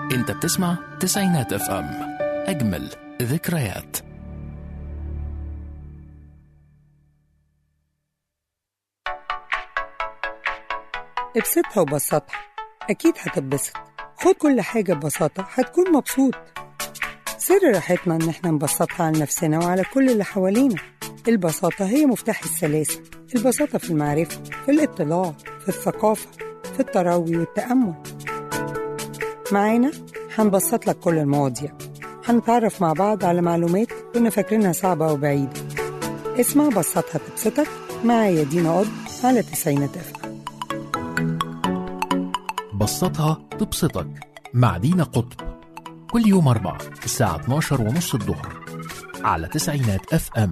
انت بتسمع تسعينات اف ام اجمل ذكريات ابسطها وبسطها أكيد هتتبسط خد كل حاجة ببساطة هتكون مبسوط سر راحتنا إن احنا نبسطها على نفسنا وعلى كل اللي حوالينا البساطة هي مفتاح السلاسة البساطة في المعرفة في الاطلاع في الثقافة في التروي والتأمل معانا هنبسط لك كل المواضيع هنتعرف مع بعض على معلومات كنا فاكرينها صعبة وبعيدة اسمع بسطها تبسطك معايا دينا قض على تسعينات اف بسطها تبسطك مع دينا قطب كل يوم أربعة الساعة 12 ونص الظهر على تسعينات اف ام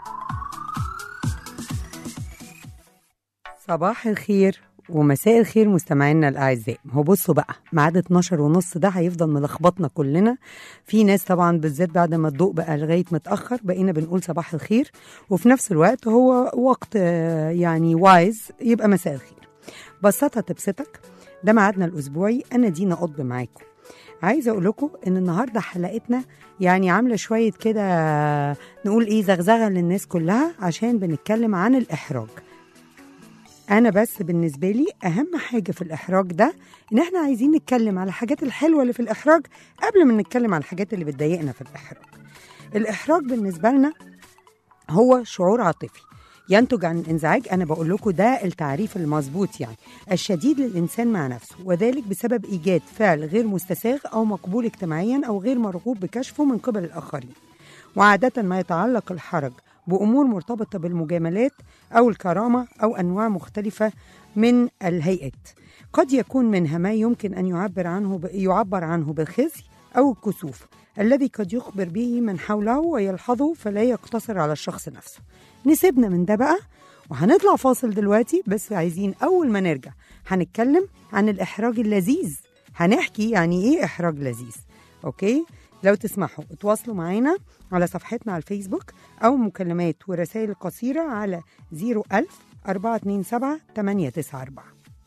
صباح الخير ومساء الخير مستمعينا الاعزاء هو بصوا بقى ميعاد 12 ونص ده هيفضل ملخبطنا كلنا في ناس طبعا بالذات بعد ما الضوء بقى لغايه متاخر بقينا بنقول صباح الخير وفي نفس الوقت هو وقت آه، يعني وايز يبقى مساء الخير بسطها تبسطك ده ميعادنا الاسبوعي انا دينا قطب معاكم عايزه اقول لكم ان النهارده حلقتنا يعني عامله شويه كده نقول ايه زغزغه للناس كلها عشان بنتكلم عن الاحراج انا بس بالنسبه لي اهم حاجه في الاحراج ده ان احنا عايزين نتكلم على الحاجات الحلوه اللي في الاحراج قبل ما نتكلم على الحاجات اللي بتضايقنا في الاحراج الاحراج بالنسبه لنا هو شعور عاطفي ينتج عن الانزعاج انا بقول لكم ده التعريف المظبوط يعني الشديد للانسان مع نفسه وذلك بسبب ايجاد فعل غير مستساغ او مقبول اجتماعيا او غير مرغوب بكشفه من قبل الاخرين وعاده ما يتعلق الحرج بامور مرتبطه بالمجاملات او الكرامه او انواع مختلفه من الهيئات قد يكون منها ما يمكن ان يعبر عنه ب... يعبر عنه بالخزي او الكسوف الذي قد يخبر به من حوله ويلحظه فلا يقتصر على الشخص نفسه نسيبنا من ده بقى وهنطلع فاصل دلوقتي بس عايزين اول ما نرجع هنتكلم عن الاحراج اللذيذ هنحكي يعني ايه احراج لذيذ اوكي لو تسمحوا اتواصلوا معانا على صفحتنا على الفيسبوك او مكالمات ورسائل قصيره على 01000 427 894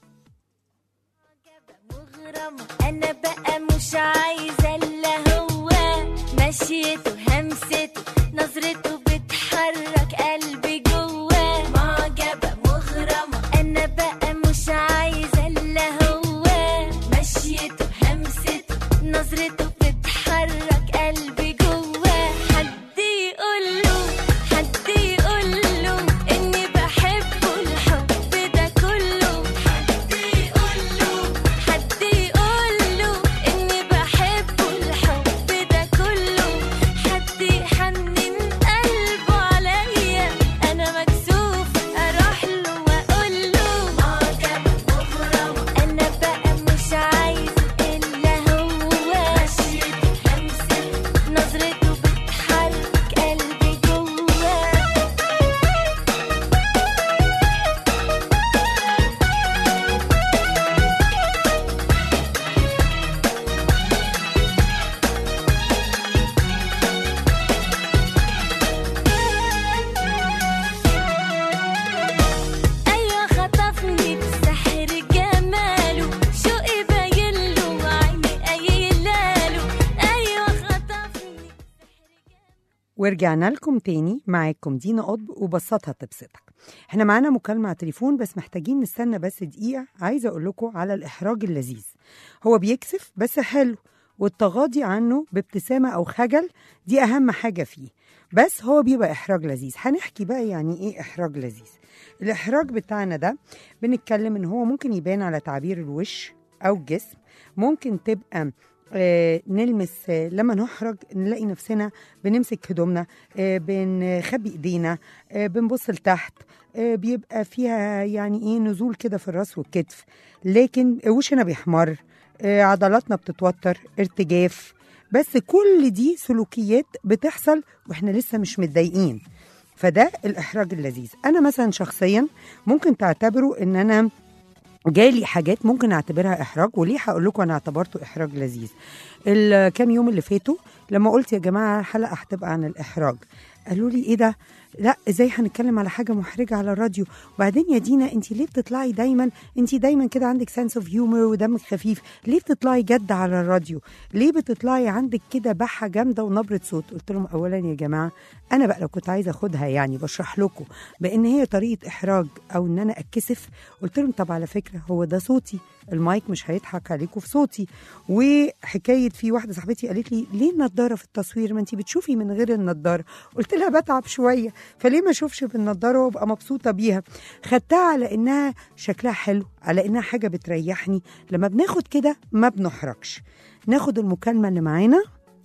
مغرمة أنا بقى مش عايزة إلا هو مشيته همسته نظرته بتحرك قلبي جواه معجبة مغرمة أنا بقى مش عايزة إلا هو مشيته همسته نظرته بتحرك قلبي جواه حد يقول له حد يقول له إني بحبه الحب ده كله حد يقول له حد يقول له إني بحبه الحب ده كله حد يحنن قلبه عليا أنا مكسوف أروح له وأقول له معجبة مغرمة أنا بقى مش عايزة إلا هو مشيته همسته نظرته بتحرك قلبي جواه أيوة خطفني بسحر جماله شوقي باينله وعيني قايلاله أيوة خطفني ورجعنا لكم تاني معاكم دينا قطب وبسطها تبسطك احنا معانا مكالمة على التليفون بس محتاجين نستنى بس دقيقة عايزة اقول لكم على الاحراج اللذيذ هو بيكسف بس حلو والتغاضي عنه بابتسامة او خجل دي اهم حاجة فيه بس هو بيبقى احراج لذيذ هنحكي بقى يعني ايه احراج لذيذ الاحراج بتاعنا ده بنتكلم ان هو ممكن يبان على تعبير الوش او الجسم ممكن تبقى آه، نلمس آه، لما نحرج نلاقي نفسنا بنمسك هدومنا آه، بنخبي ايدينا آه، بنبص لتحت آه، بيبقى فيها يعني ايه نزول كده في الراس والكتف لكن وشنا بيحمر آه، عضلاتنا بتتوتر ارتجاف بس كل دي سلوكيات بتحصل واحنا لسه مش متضايقين فده الاحراج اللذيذ انا مثلا شخصيا ممكن تعتبروا ان انا جالي حاجات ممكن اعتبرها احراج وليه هقول لكم انا اعتبرته احراج لذيذ الكام يوم اللي فاتوا لما قلت يا جماعه الحلقه هتبقى عن الاحراج قالوا لي ايه ده لا ازاي هنتكلم على حاجه محرجه على الراديو وبعدين يا دينا انت ليه بتطلعي دايما انت دايما كده عندك سنس اوف هيومر ودمك خفيف ليه بتطلعي جد على الراديو ليه بتطلعي عندك كده بحه جامده ونبره صوت قلت لهم اولا يا جماعه انا بقى لو كنت عايزه اخدها يعني بشرح لكم بان هي طريقه احراج او ان انا اتكسف قلت لهم طب على فكره هو ده صوتي المايك مش هيضحك عليكم في صوتي وحكايه في واحده صاحبتي قالت لي ليه النضاره في التصوير ما انت بتشوفي من غير النضاره قلت لها بتعب شويه فليه ما اشوفش بالنضاره وابقى مبسوطه بيها خدتها على انها شكلها حلو على انها حاجه بتريحني لما بناخد كده ما بنحرجش ناخد المكالمه اللي معانا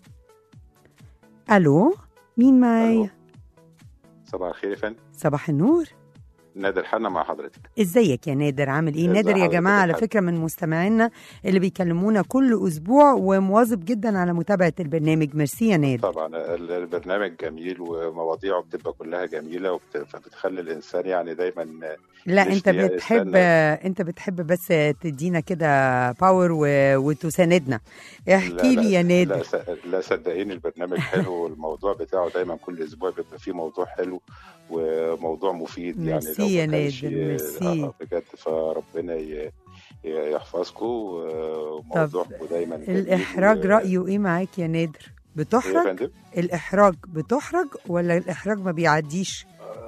الو مين معايا صباح الخير يا فندم صباح النور نادر حنا مع حضرتك ازيك يا نادر عامل ايه ازي نادر يا حضرتك جماعه يا على حبيبي؟ فكره من مستمعينا اللي بيكلمونا كل اسبوع ومواظب جدا على متابعه البرنامج ميرسي يا نادر طبعا ال- البرنامج جميل ومواضيعه بتبقى كلها جميله وبت- فبتخلي الانسان يعني دايما لا مش انت ليها بتحب استنى. انت بتحب بس تدينا كده باور و... وتساندنا احكي لا لي يا لا نادر س- لا صدقيني البرنامج حلو والموضوع بتاعه دايما كل اسبوع بيبقى فيه موضوع حلو وموضوع مفيد يعني ميرسي لو ما يا كانش- نادر، ميرسي. آه، بجد فربنا ي- ي- يحفظكم وموضوعكم دايما جميل الاحراج و- رايه ايه معاك يا نادر إيه يا بتحرج فندم الاحراج بتحرج ولا الاحراج ما بيعديش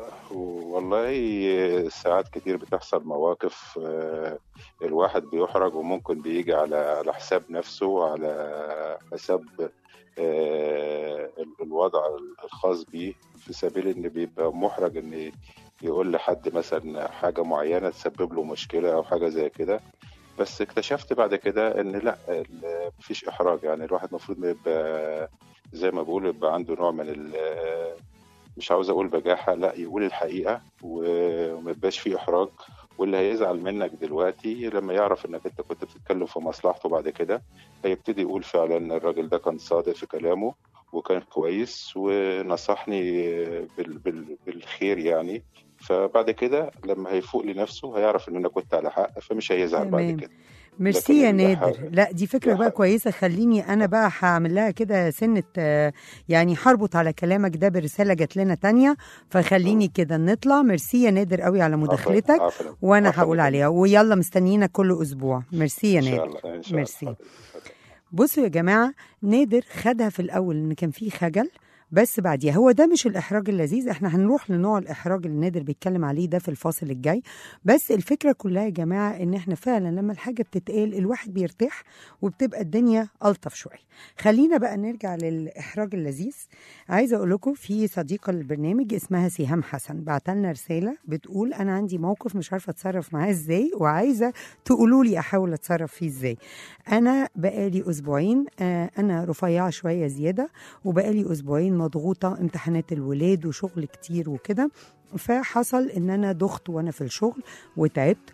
والله ساعات كتير بتحصل مواقف آه، الواحد بيحرج وممكن بيجي على على حساب نفسه وعلى حساب آه، ال- الوضع الخاص بيه في سبيل ان بيبقى محرج ان يقول لحد مثلا حاجة معينة تسبب له مشكلة او حاجة زي كده بس اكتشفت بعد كده ان لا ال- مفيش احراج يعني الواحد المفروض ما يبقى زي ما بقول يبقى عنده نوع من ال- مش عاوز اقول بجاحه لا يقول الحقيقه وما يبقاش فيه احراج واللي هيزعل منك دلوقتي لما يعرف انك انت كنت بتتكلم في مصلحته بعد كده هيبتدي يقول فعلا الراجل ده كان صادق في كلامه وكان كويس ونصحني بال بال بالخير يعني فبعد كده لما هيفوق لنفسه هيعرف ان انا كنت على حق فمش هيزعل بعد تمام. كده ميرسي لكن يا اللي نادر ح- لا دي فكره اللي بقى ح- كويسه خليني انا بقى هعمل لها كده سنه آه، يعني هربط على كلامك ده برساله جات لنا تانية فخليني كده نطلع ميرسي يا نادر قوي على مداخلتك عفواً- عفواً- وانا عفواً هقول يا عليها ويلا مستنيينك كل اسبوع ميرسي يا ان شاء نادر الله ان شاء ميرسي. الله اتفضل. بصوا يا جماعه نادر خدها في الاول ان كان في خجل بس بعديها هو ده مش الاحراج اللذيذ احنا هنروح لنوع الاحراج اللي نادر بيتكلم عليه ده في الفاصل الجاي بس الفكره كلها يا جماعه ان احنا فعلا لما الحاجه بتتقال الواحد بيرتاح وبتبقى الدنيا الطف شويه خلينا بقى نرجع للاحراج اللذيذ عايزه اقول لكم في صديقه للبرنامج اسمها سهام حسن بعت لنا رساله بتقول انا عندي موقف مش عارفه اتصرف معاه ازاي وعايزه تقولوا لي احاول اتصرف فيه ازاي انا بقالي اسبوعين آه، انا رفيعه شويه زياده وبقالي اسبوعين مضغوطه امتحانات الولاد وشغل كتير وكده فحصل ان انا دخت وانا في الشغل وتعبت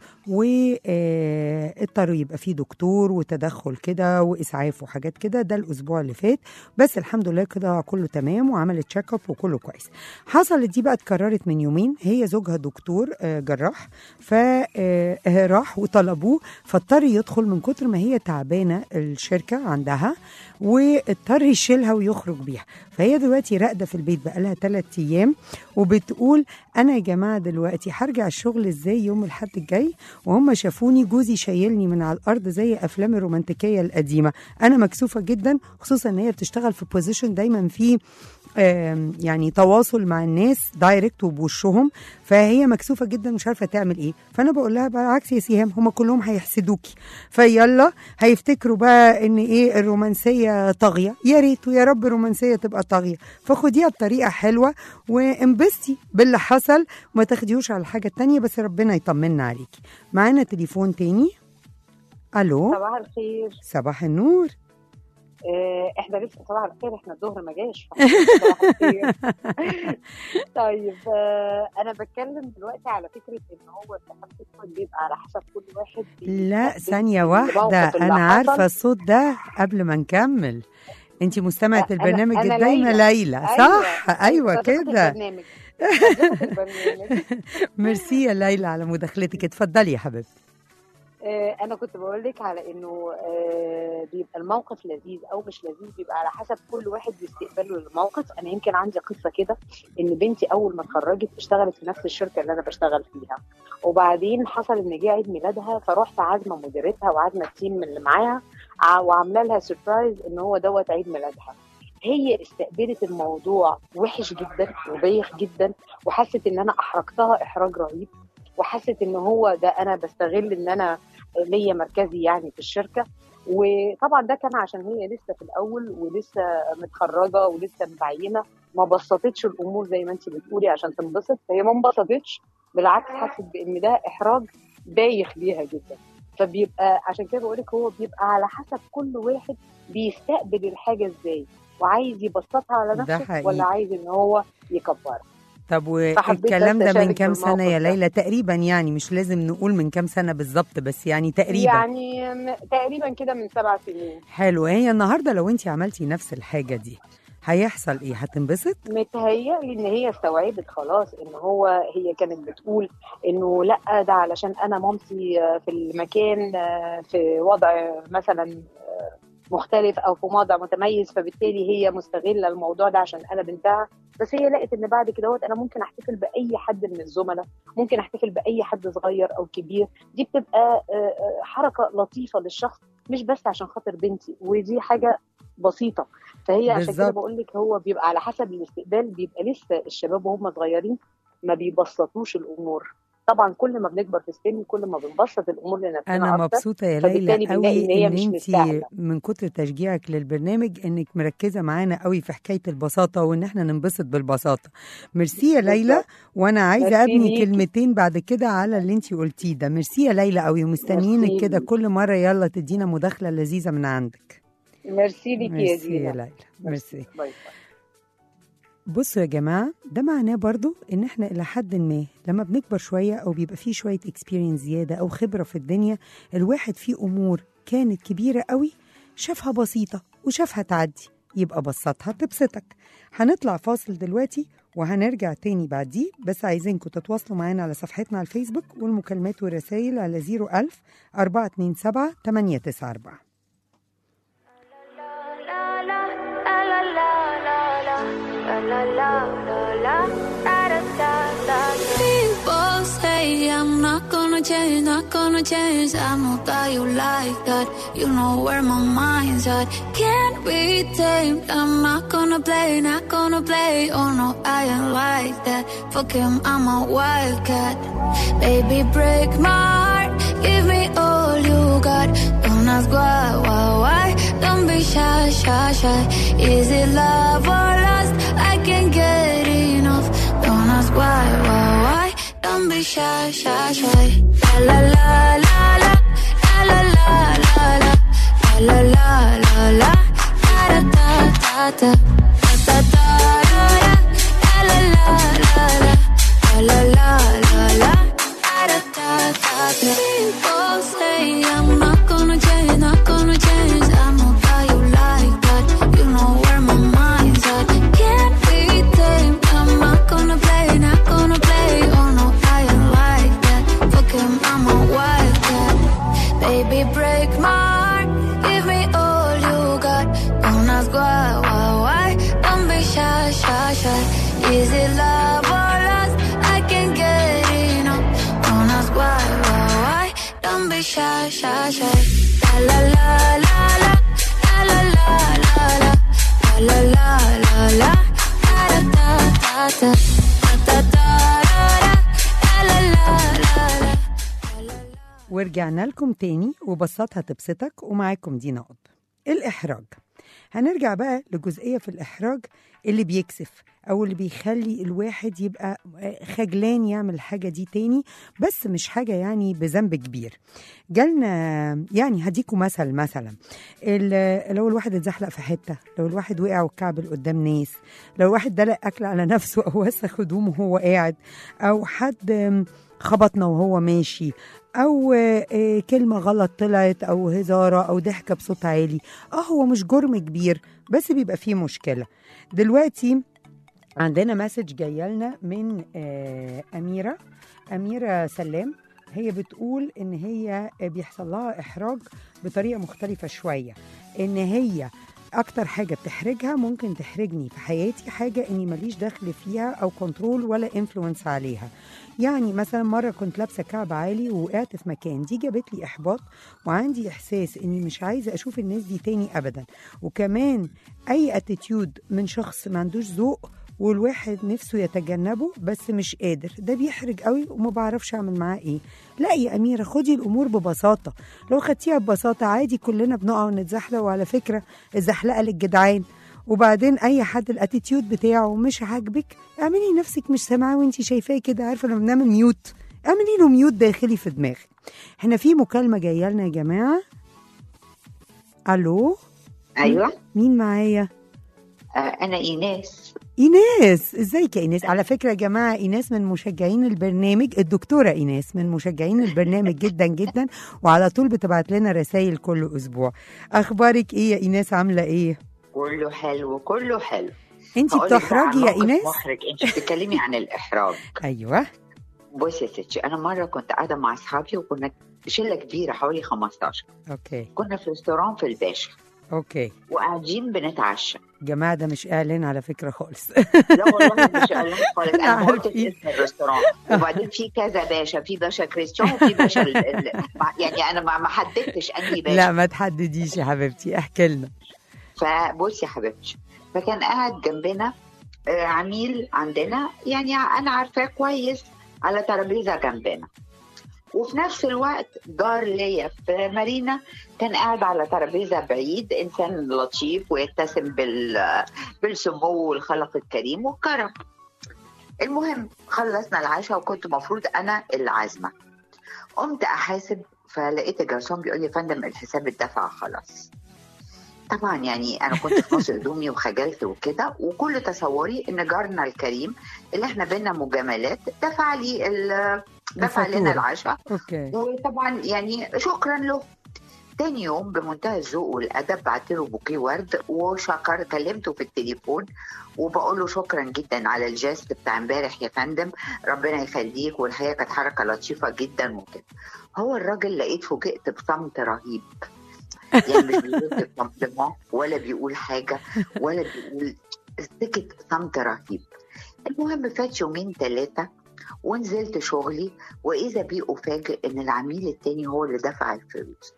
واضطر يبقى في دكتور وتدخل كده واسعاف وحاجات كده ده الاسبوع اللي فات بس الحمد لله كده كله تمام وعملت تشيك اب وكله كويس حصلت دي بقى اتكررت من يومين هي زوجها دكتور آه، جراح فراح وطلبوه فاضطر يدخل من كتر ما هي تعبانه الشركه عندها واضطر يشيلها ويخرج بيها فهي دلوقتي راقده في البيت بقالها ثلاث ايام وبتقول انا يا جماعه دلوقتي هرجع الشغل ازاي يوم الاحد الجاي وهم شافوني جوزي شايلني من على الارض زي افلام الرومانتيكيه القديمه انا مكسوفه جدا خصوصا ان هي بتشتغل في بوزيشن دايما فيه آم، يعني تواصل مع الناس دايركت وبوشهم فهي مكسوفه جدا مش عارفه تعمل ايه فانا بقول لها بالعكس يا سيهام هم كلهم هيحسدوكي فيلا هيفتكروا بقى ان ايه الرومانسيه طاغيه يا ريت ويا رب الرومانسيه تبقى طاغيه فخديها بطريقه حلوه وانبسطي باللي حصل وما تاخديهوش على الحاجه التانية بس ربنا يطمنا عليكي معانا تليفون تاني الو صباح الخير صباح النور آه، احنا لسه صباح الخير احنا الظهر ما جاش صباح الخير طيب آه، انا بتكلم دلوقتي على فكره ان هو التحدث بيبقى على حسب كل واحد لا بيستخدم ثانية واحدة الموقف اللي أنا حصل. عارفة الصوت ده قبل ما نكمل أنت مستمعة أنا- البرنامج أنا الدايمة ليلى. ليلى صح أيوة صديقة كده البرنامج. صديقة البرنامج. ميرسي يا ليلى على مداخلتك اتفضلي يا حبيبتي آه، انا كنت بقول لك على انه آه، بيبقى الموقف لذيذ او مش لذيذ بيبقى على حسب كل واحد واستقباله للموقف انا يمكن عندي قصه كده ان بنتي اول ما اتخرجت اشتغلت في نفس الشركه اللي انا بشتغل فيها وبعدين حصل ان جه عيد ميلادها فرحت عازمه مديرتها وعازمه التيم اللي معاها ع- وعامله لها سربرايز ان هو دوت عيد ميلادها هي استقبلت الموضوع وحش جدا وبايخ جدا وحست ان انا احرجتها احراج رهيب وحست ان هو ده انا بستغل ان انا ليا مركزي يعني في الشركه وطبعا ده كان عشان هي لسه في الاول ولسه متخرجه ولسه مبينه ما بسطتش الامور زي ما انت بتقولي عشان تنبسط فهي ما انبسطتش بالعكس حست بان ده احراج بايخ ليها جدا فبيبقى عشان كده بقول لك هو بيبقى على حسب كل واحد بيستقبل الحاجه ازاي وعايز يبسطها على ده نفسه حقيقي. ولا عايز ان هو يكبرها طب فحبيت والكلام بس ده من أشارك كام سنة يا بالموقف ده. ليلى تقريبا يعني مش لازم نقول من كام سنة بالظبط بس يعني تقريبا يعني م- تقريبا كده من سبع سنين حلو هي النهارده لو انت عملتي نفس الحاجة دي هيحصل ايه هتنبسط متهيألي ان هي استوعبت خلاص ان هو هي كانت بتقول انه لا ده علشان انا مامتي آه، في المكان آه، في وضع مثلا آه، مختلف او في وضع متميز فبالتالي هي مستغله الموضوع ده عشان انا بنتها بس هي لقت ان بعد كده انا ممكن احتفل باي حد من الزملاء ممكن احتفل باي حد صغير او كبير دي بتبقى آه، آه، حركه لطيفه للشخص مش بس عشان خاطر بنتي ودي حاجه بسيطه فهي عشان كده بالظبط. بقول لك هو بيبقى على حسب الاستقبال بيبقى لسه الشباب وهم صغيرين ما بيبسطوش الامور طبعا كل ما بنكبر في السن كل ما بنبسط الامور لنفسنا انا أكتر. مبسوطة يا فبالتالي ليلى بنلاقي إن هي قوي ان مش انت مستاهلة. من كتر تشجيعك للبرنامج انك مركزة معانا قوي في حكاية البساطة وان احنا ننبسط بالبساطة ميرسي يا ليلى بالظبط. وانا عايزة ميرسي ابني ليكي. كلمتين بعد كده على اللي انت قلتيه ده ميرسي يا ليلى قوي ومستنيينك ميرسي كده ليكي. كل مرة يلا تدينا مداخلة لذيذة من عندك ميرسي ليكي يا ميرسي يا دينا ليلى ميرسي باي باي. بصوا يا جماعة ده معناه برضو إن إحنا إلى حد ما لما بنكبر شوية أو بيبقى فيه شوية اكسبيرينس زيادة أو خبرة في الدنيا الواحد فيه أمور كانت كبيرة قوي شافها بسيطة وشافها تعدي يبقى بسطها تبسطك هنطلع فاصل دلوقتي وهنرجع تاني بعديه بس عايزينكم تتواصلوا معانا على صفحتنا على الفيسبوك والمكالمات والرسائل على 01000 427 894 People say I'm not gonna change, not gonna change. I know that you like that. You know where my mind's at. Can't be tamed. I'm not gonna play, not gonna play. Oh no, I ain't like that. Fuck him, I'm a wildcat. Baby, break my heart. Give me all you got. Don't ask why, why, why. Don't be shy, shy, shy. Is it love or lust? I can't get enough. Don't ask why, why, why. Don't be shy, shy, shy. La la la la la la la la la la la la la la la da da da da da da da da la la la la la la la la la da da da da. People say I'm not gonna change, not gonna change. I know that you like that. You know where my mind's at. Can't be tamed. I'm not gonna play, not gonna play. Oh no, I ain't like that. Fuck him, I'm a wildcat. Baby, break my heart. Give me all you got. Don't ask why, why, why. Don't be shy, shy, shy. Is it love or lust? I can't get enough. Don't ask why, why, why. Don't be shy, shy, shy. La la la la la la la la la la la la la la la da da da da da da da la la la la ورجعنا لكم تاني وبسطها تبسطك ومعاكم دينا قطب الإحراج هنرجع بقى لجزئية في الإحراج اللي بيكسف أو اللي بيخلي الواحد يبقى خجلان يعمل الحاجة دي تاني بس مش حاجة يعني بذنب كبير جالنا يعني هديكم مثل مثلا ال- لو الواحد اتزحلق في حتة لو الواحد وقع واتكعبل قدام ناس لو الواحد دلق أكل على نفسه أو وسخ هدومه وهو قاعد أو حد خبطنا وهو ماشي او آه، كلمه غلط طلعت او هزاره او ضحكه بصوت عالي اه هو مش جرم كبير بس بيبقى فيه مشكله دلوقتي عندنا مسج جايه لنا من آه، اميره اميره سلام هي بتقول ان هي بيحصل لها احراج بطريقه مختلفه شويه ان هي اكتر حاجه بتحرجها ممكن تحرجني في حياتي حاجه اني ماليش دخل فيها او كنترول ولا انفلونس عليها يعني مثلا مره كنت لابسه كعب عالي ووقعت في مكان دي جابت لي احباط وعندي احساس اني مش عايزه اشوف الناس دي تاني ابدا وكمان اي اتيتيود من شخص ما عندوش ذوق والواحد نفسه يتجنبه بس مش قادر ده بيحرج قوي وما بعرفش اعمل معاه ايه لا يا اميره خدي الامور ببساطه لو خدتيها ببساطه عادي كلنا بنقع ونتزحلق وعلى فكره الزحلقه للجدعان وبعدين اي حد الاتيتيود بتاعه مش عاجبك اعملي نفسك مش سامعاه وانت شايفاه كده عارفه لما بنعمل ميوت اعملي له ميوت داخلي في دماغك احنا في مكالمه جايه لنا يا جماعه الو ايوه مين معايا آه انا ايناس ايناس ازيك يا ايناس على فكره يا جماعه ايناس من مشجعين البرنامج الدكتوره ايناس من مشجعين البرنامج جدا جدا وعلى طول بتبعت لنا رسائل كل اسبوع اخبارك ايه يا ايناس عامله ايه كله حلو كله حلو انت هقولك بقى بتحرجي عن يا موقف ايناس محرج انت بتتكلمي عن الاحراج ايوه بصي يا ستي انا مره كنت قاعده مع اصحابي وكنا شله كبيره حوالي 15 اوكي كنا في ريستوران في الباشا اوكي وقاعدين بنتعشى جماعه ده مش اعلان على فكره خالص لا والله مش قال خالص انا ما قلتش عارفين. اسم الريستوران وبعدين في كذا باشا في باشا كريستيان وفي باشا ال... ال... يعني انا ما ما حددتش انهي باشا لا ما تحدديش يا حبيبتي احكي لنا فبصي يا حبيبتي فكان قاعد جنبنا آه، عميل عندنا يعني انا عارفاه كويس على ترابيزه جنبنا وفي نفس الوقت جار ليا في مارينا كان قاعد على ترابيزه بعيد انسان لطيف ويتسم بال بالسمو والخلق الكريم والكرم المهم خلصنا العشاء وكنت المفروض انا العازمه قمت احاسب فلقيت الجرسون بيقول لي يا فندم الحساب اتدفع خلاص طبعا يعني انا كنت في نص هدومي وخجلت وكده وكل تصوري ان جارنا الكريم اللي احنا بينا مجاملات دفع لي ال- دفع لنا الفاتورة. العشاء اوكي وطبعا يعني شكرا له تاني يوم بمنتهى الذوق والادب بعت له بوكيه ورد وشكر كلمته في التليفون وبقول له شكرا جدا على الجست بتاع امبارح يا فندم ربنا يخليك والحقيقه كانت حركه لطيفه جدا وكده هو الراجل لقيت فوجئت بصمت رهيب يعني مش بيقول كومبليمون ولا بيقول حاجه ولا بيقول سكت صمت رهيب المهم فات يومين ثلاثه ونزلت شغلي واذا بي افاجئ ان العميل التاني هو اللي دفع الفلوس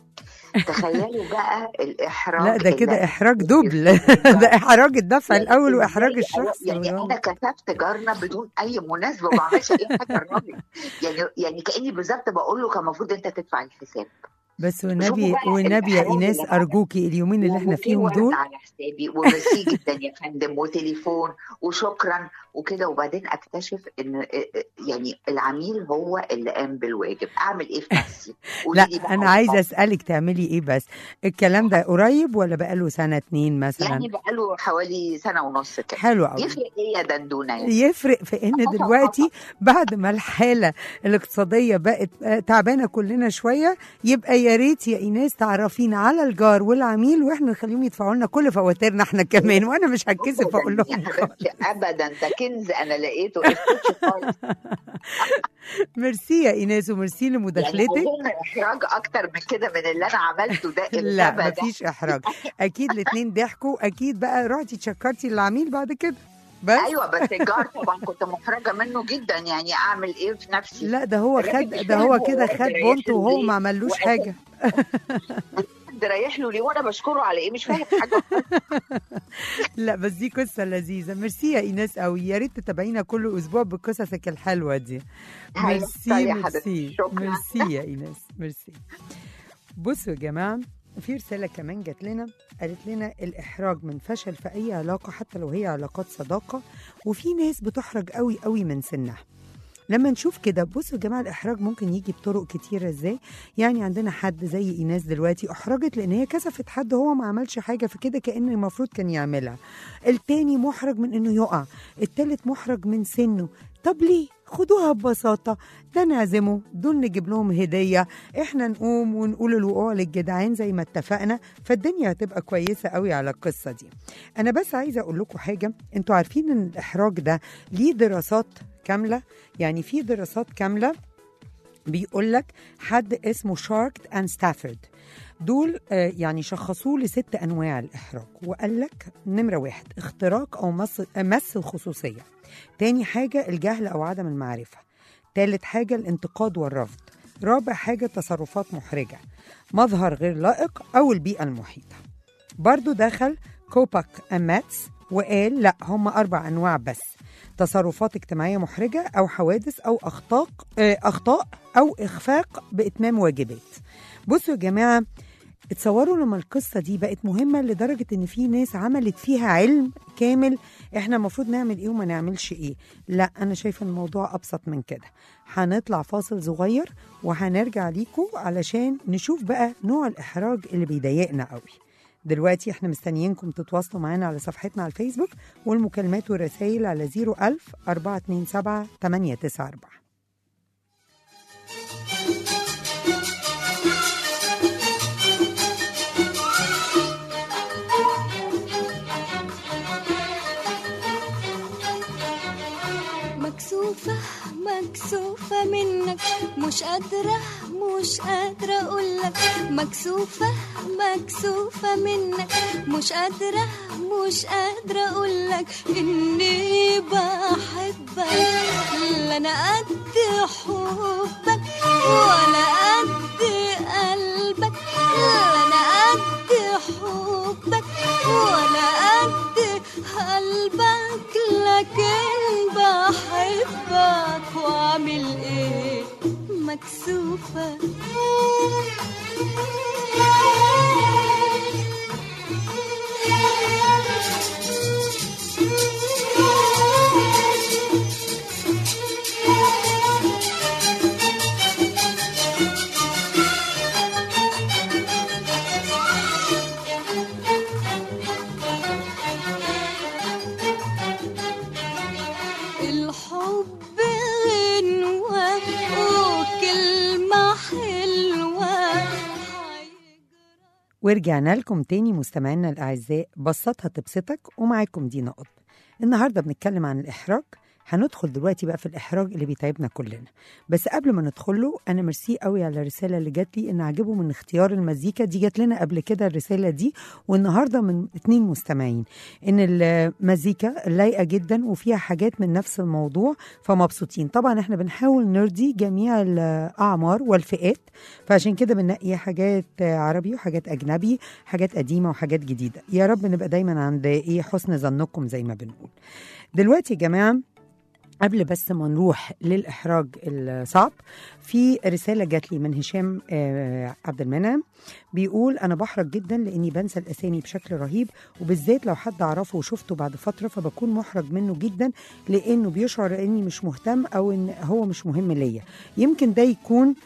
تخيلوا بقى الاحراج لا ده اللي كده أنا احراج كنت دبل فيه ده احراج الدفع يعني الاول إزاي واحراج أنا- الشخص يعني اللي هو- انا كسفت جارنا بدون اي مناسبه وما عملش اي حاجه الراجل يعني يعني كاني بالظبط بقول له كان المفروض انت تدفع الحساب بس والنبي بقى والنبي يا الإحراج ايناس اللي أنا- ارجوكي اليومين اللي احنا وفي فيهم ورد دول على حسابي وميرسي جدا يا فندم وتليفون وشكرا وكده وبعدين اكتشف ان يعني العميل هو اللي قام بالواجب اعمل ايه في نفسي قولي لا لي بقى انا عايزه والله. اسالك تعملي ايه بس الكلام ده قريب ولا بقاله سنه اتنين مثلا يعني بقاله حوالي سنه ونص كده حلو قوي يفرق ايه يا دندونه يعني يفرق في ان دلوقتي بعد ما الحاله الاقتصاديه بقت آه، تعبانه كلنا شويه يبقى يا ريت يا ايناس تعرفينا على الجار والعميل واحنا نخليهم يدفعوا لنا كل فواتيرنا احنا كمان وانا مش هتكسف اقول أبداً يا لهم حبيبتي ابدا ده كنز انا لقيته اسكتش خالص ميرسي يا ايناس وميرسي يعني لمداخلتك اظن احراج اكتر من كده من اللي انا عملته ده لا الغبا ده. مفيش احراج اكيد الاتنين ضحكوا اكيد بقى رحتي تشكرتي للعميل بعد كده بس ايوه بس الجار طبعا كنت محرجه منه جدا يعني اعمل ايه في نفسي لا ده هو الراجل خد مش ده فاهم هو هو كده واقف خد رايح بونت له وهو ليه؟ ما عملوش وقف- حاجه حد رايح له ليه وانا بشكره على ايه مش فاهم حاجه لا بس دي قصه لذيذه ميرسي يا ايناس قوي يا ريت تتابعينا كل اسبوع بقصصك الحلوه دي ميرسي طيب يا ميرسي حبيبتي، شكرا. ميرسي يا ايناس ميرسي بصوا يا جماعه في رسالة كمان جات لنا قالت لنا الإحراج من فشل في أي علاقة حتى لو هي علاقات صداقة وفي ناس بتحرج قوي قوي من سنها لما نشوف كده بصوا يا جماعه الاحراج ممكن يجي بطرق كتيره ازاي يعني عندنا حد زي ايناس دلوقتي احرجت لان هي كسفت حد هو ما عملش حاجه فكده كان المفروض كان يعملها التاني محرج من انه يقع التالت محرج من سنه طب ليه خدوها ببساطه ده نعزمه دول نجيب لهم هديه احنا نقوم ونقول الوقوع للجدعان زي ما اتفقنا فالدنيا هتبقى كويسه قوي على القصه دي انا بس عايزه اقول لكم حاجه انتوا عارفين ان الاحراج ده ليه دراسات كامله يعني في دراسات كامله بيقول لك حد اسمه شاركت اند ستافورد دول آه، يعني شخصوه لست انواع الاحراج وقال لك نمره واحد اختراق او مس آه، مس الخصوصيه تاني حاجه الجهل او عدم المعرفه تالت حاجه الانتقاد والرفض رابع حاجه تصرفات محرجه مظهر غير لائق او البيئه المحيطه برضو دخل كوباك أماتس وقال لا هم أربع أنواع بس تصرفات اجتماعية محرجة أو حوادث أو أخطاء آه، أخطاء أو إخفاق بإتمام واجبات بصوا يا جماعة اتصوروا لما القصة دي بقت مهمة لدرجة إن في ناس عملت فيها علم كامل إحنا المفروض نعمل إيه وما نعملش إيه لا أنا شايفة الموضوع أبسط من كده هنطلع فاصل صغير وهنرجع ليكم علشان نشوف بقى نوع الإحراج اللي بيضايقنا قوي دلوقتي احنا مستنيينكم تتواصلوا معانا على صفحتنا على الفيسبوك والمكالمات والرسائل على 01000 427 894 مكسوفة مكسوفة منك مش قادرة مش قادرة أقولك مكسوفة مكسوفة منك مش قادرة مش قادرة أقولك إني بحبك لا أنا قد حبك ولا قد قلبك لا أنا قد حبك ولا قد قلبك لكن بحبك واعمل ايه مكسوفة الحب غنوة وكلمة حلوة ورجعنا لكم تاني مستمعينا الأعزاء بسطها تبسطك ومعاكم دينا قطب النهاردة بنتكلم عن الإحراج هندخل دلوقتي بقى في الإحراج اللي بيتعبنا كلنا بس قبل ما ندخل له أنا ميرسي قوي على الرسالة اللي جات لي إن عجبه من اختيار المزيكا دي جات لنا قبل كده الرسالة دي والنهاردة من اتنين مستمعين إن المزيكا لايقة جدا وفيها حاجات من نفس الموضوع فمبسوطين طبعا احنا بنحاول نرضي جميع الأعمار والفئات فعشان كده بننقي حاجات عربي وحاجات أجنبي حاجات قديمة وحاجات جديدة يا رب نبقى دايما عند إيه حسن ظنكم زي ما بنقول دلوقتي يا جماعة قبل بس ما نروح للإحراج الصعب في رسالة جات لي من هشام آه، عبد المنعم بيقول أنا بحرج جدا لأني بنسى الأسامي بشكل رهيب وبالذات لو حد أعرفه وشفته بعد فترة فبكون محرج منه جدا لأنه بيشعر إني مش مهتم أو إن هو مش مهم ليا يمكن ده يكون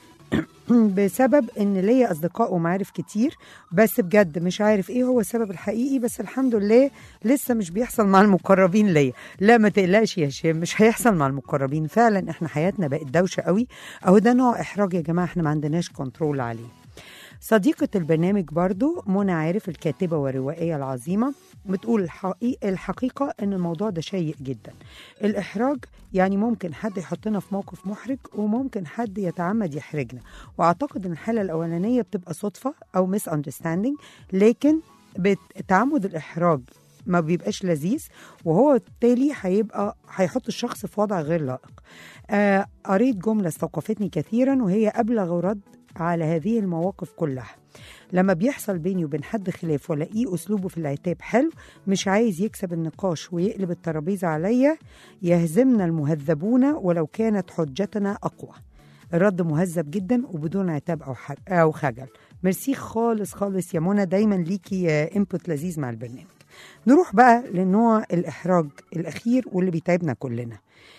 بسبب ان ليا اصدقاء ومعارف كتير بس بجد مش عارف ايه هو السبب الحقيقي بس الحمد لله لسه مش بيحصل مع المقربين ليا لا ما تقلقش يا هشام مش هيحصل مع المقربين فعلا احنا حياتنا بقت دوشه قوي اهو ده نوع احراج يا جماعه احنا ما عندناش كنترول عليه صديقة البرنامج برضو منى عارف الكاتبة والروائية العظيمة بتقول الحقيقة, الحقيقة أن الموضوع ده شيق جدا الإحراج يعني ممكن حد يحطنا في موقف محرج وممكن حد يتعمد يحرجنا وأعتقد أن الحالة الأولانية بتبقى صدفة أو ميس أندرستاندينج لكن بتعمد الإحراج ما بيبقاش لذيذ وهو بالتالي هيبقى هيحط الشخص في وضع غير لائق آه قريت جملة استوقفتني كثيرا وهي أبلغ رد على هذه المواقف كلها لما بيحصل بيني وبين حد خلاف والاقيه اسلوبه في العتاب حلو مش عايز يكسب النقاش ويقلب الترابيزه عليا يهزمنا المهذبون ولو كانت حجتنا اقوى الرد مهذب جدا وبدون عتاب او حج او خجل ميرسي خالص خالص يا منى دايما ليكي انبوت لذيذ مع البرنامج نروح بقى لنوع الاحراج الاخير واللي بيتعبنا كلنا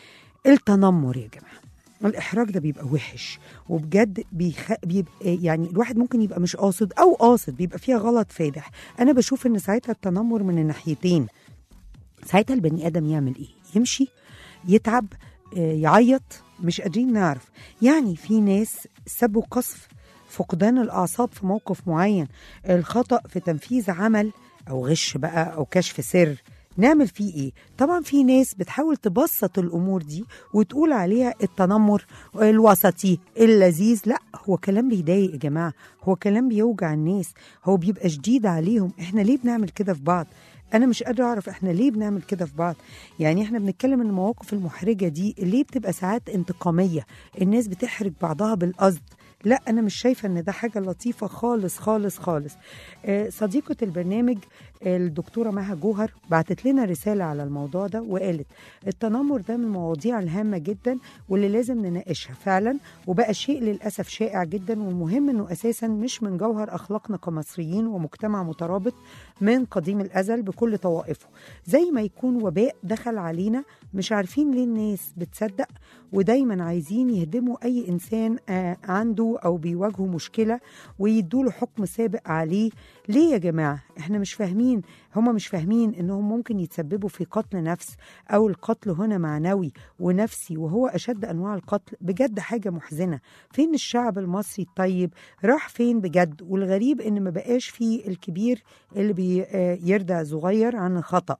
التنمر يا جماعه الإحراج ده بيبقى وحش وبجد بيخ... بيبقى يعني الواحد ممكن يبقى مش قاصد أو قاصد بيبقى فيها غلط فادح أنا بشوف إن ساعتها التنمر من الناحيتين ساعتها البني آدم يعمل إيه؟ يمشي يتعب آه، يعيط مش قادرين نعرف يعني في ناس سبوا قصف فقدان الأعصاب في موقف معين الخطأ في تنفيذ عمل أو غش بقى أو كشف سر نعمل فيه ايه طبعا في ناس بتحاول تبسط الامور دي وتقول عليها التنمر الوسطي اللذيذ لا هو كلام بيضايق يا جماعه هو كلام بيوجع الناس هو بيبقى شديد عليهم احنا ليه بنعمل كده في بعض انا مش قادره اعرف احنا ليه بنعمل كده في بعض يعني احنا بنتكلم ان المواقف المحرجه دي ليه بتبقى ساعات انتقاميه الناس بتحرج بعضها بالقصد لا انا مش شايفه ان ده حاجه لطيفه خالص خالص خالص آه، صديقه البرنامج الدكتوره مها جوهر بعتت لنا رساله على الموضوع ده وقالت التنمر ده من المواضيع الهامه جدا واللي لازم نناقشها فعلا وبقى شيء للاسف شائع جدا والمهم انه اساسا مش من جوهر اخلاقنا كمصريين ومجتمع مترابط من قديم الازل بكل طوائفه زي ما يكون وباء دخل علينا مش عارفين ليه الناس بتصدق ودايما عايزين يهدموا اي انسان آه، عنده او بيواجهه مشكله ويدوله حكم سابق عليه ليه يا جماعه احنا مش فاهمين هما مش فاهمين انهم ممكن يتسببوا في قتل نفس او القتل هنا معنوي ونفسي وهو اشد انواع القتل بجد حاجه محزنه فين الشعب المصري الطيب راح فين بجد والغريب ان ما بقاش فيه الكبير اللي بيرضى صغير عن الخطأ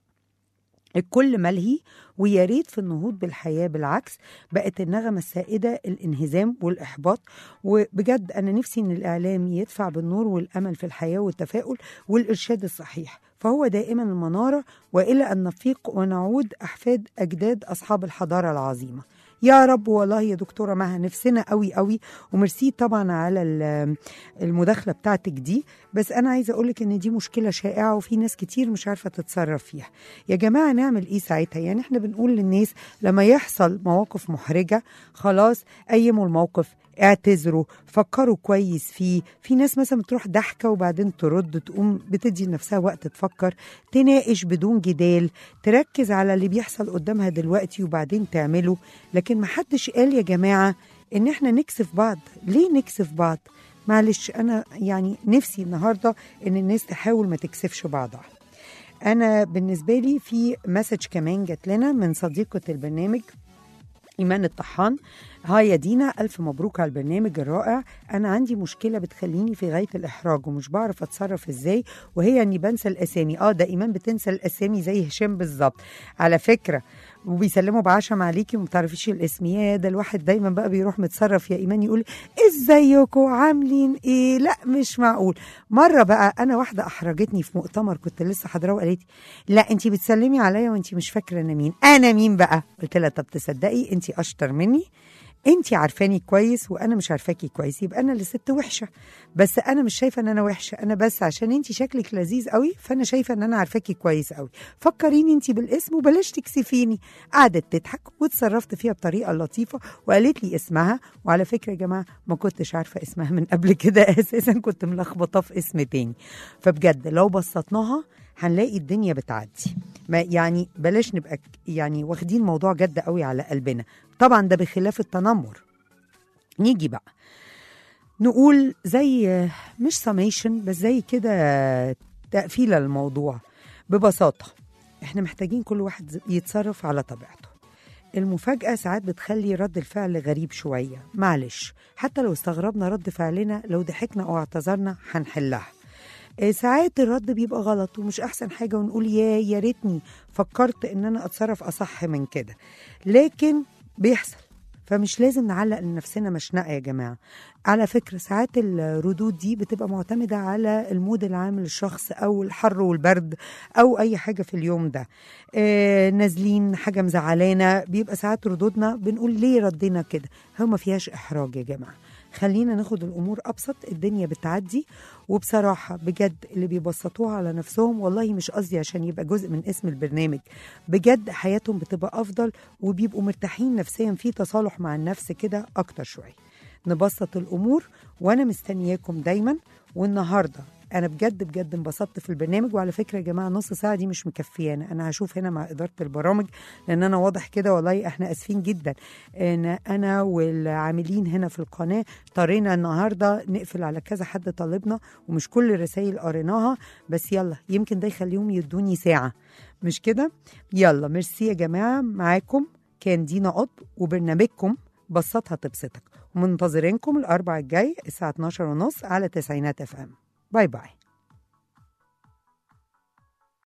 الكل ملهي ويا ريت في النهوض بالحياه بالعكس بقت النغمه السائده الانهزام والاحباط وبجد انا نفسي ان الاعلام يدفع بالنور والامل في الحياه والتفاؤل والارشاد الصحيح فهو دائما المناره والى ان نفيق ونعود احفاد اجداد اصحاب الحضاره العظيمه يا رب والله يا دكتوره مها نفسنا قوي قوي وميرسي طبعا على ال- المداخله بتاعتك دي بس انا عايزه اقولك ان دي مشكله شائعه وفي ناس كتير مش عارفه تتصرف فيها يا جماعه نعمل ايه ساعتها يعني احنا بنقول للناس لما يحصل مواقف محرجه خلاص قيموا الموقف اعتذروا فكروا كويس فيه في ناس مثلا بتروح ضحكه وبعدين ترد تقوم بتدي لنفسها وقت تفكر تناقش بدون جدال تركز على اللي بيحصل قدامها دلوقتي وبعدين تعمله لكن محدش قال يا جماعه ان احنا نكسف بعض ليه نكسف بعض معلش انا يعني نفسي النهارده ان الناس تحاول ما تكسفش بعضها انا بالنسبه لي في مسج كمان جات لنا من صديقه البرنامج ايمان الطحان هاي يا دينا الف مبروك على البرنامج الرائع انا عندي مشكله بتخليني في غايه الاحراج ومش بعرف اتصرف ازاي وهي اني بنسى الاسامي اه ده ايمان بتنسى الاسامي زي هشام بالظبط على فكره وبيسلموا بعشم عليكي وما بتعرفيش الاسم يا ده الواحد دايما بقى بيروح متصرف يا ايمان يقول ازيكم عاملين ايه لا مش معقول مره بقى انا واحده احرجتني في مؤتمر كنت لسه حاضراه وقالت لي لا انت بتسلمي عليا وانت مش فاكره انا مين انا مين بقى قلت لها طب تصدقي انت اشطر مني انت عارفاني كويس وانا مش عارفاكي كويس يبقى انا اللي ست وحشه بس انا مش شايفه ان انا وحشه انا بس عشان انت شكلك لذيذ قوي فانا شايفه ان انا عارفاكي كويس قوي فكريني انت بالاسم وبلاش تكسفيني قعدت تضحك واتصرفت فيها بطريقه لطيفه وقالت لي اسمها وعلى فكره يا جماعه ما كنتش عارفه اسمها من قبل كده اساسا كنت ملخبطه في اسم تاني فبجد لو بسطناها هنلاقي الدنيا بتعدي ما يعني بلاش نبقى ك- يعني واخدين موضوع جد قوي على قلبنا طبعا ده بخلاف التنمر نيجي بقى نقول زي مش سميشن بس زي كده تقفيله الموضوع ببساطه احنا محتاجين كل واحد يتصرف على طبيعته المفاجأة ساعات بتخلي رد الفعل غريب شوية معلش حتى لو استغربنا رد فعلنا لو ضحكنا أو اعتذرنا هنحلها آه، ساعات الرد بيبقى غلط ومش احسن حاجه ونقول يا يا ريتني فكرت ان انا اتصرف اصح من كده لكن بيحصل فمش لازم نعلق لنفسنا مشنقه يا جماعه على فكره ساعات الردود دي بتبقى معتمده على المود العام للشخص او الحر والبرد او اي حاجه في اليوم ده آه نازلين حاجه مزعلانا بيبقى ساعات ردودنا بنقول ليه ردينا كده هو ما فيهاش احراج يا جماعه خلينا ناخد الامور ابسط الدنيا بتعدي وبصراحه بجد اللي بيبسطوها على نفسهم والله مش قصدي عشان يبقى جزء من اسم البرنامج بجد حياتهم بتبقى افضل وبيبقوا مرتاحين نفسيا في تصالح مع النفس كده اكتر شويه نبسط الامور وانا مستنياكم دايما والنهارده انا بجد بجد انبسطت في البرنامج وعلى فكره يا جماعه نص ساعه دي مش مكفيانا انا هشوف هنا مع اداره البرامج لان انا واضح كده والله احنا اسفين جدا ان انا والعاملين هنا في القناه اضطرينا النهارده نقفل على كذا حد طالبنا ومش كل الرسائل قريناها بس يلا يمكن ده يخليهم يدوني ساعه مش كده يلا ميرسي يا جماعه معاكم كان دينا قطب وبرنامجكم بسطها تبسطك ومنتظرينكم الاربع الجاي الساعه 12 ونص على تسعينات اف ام باي باي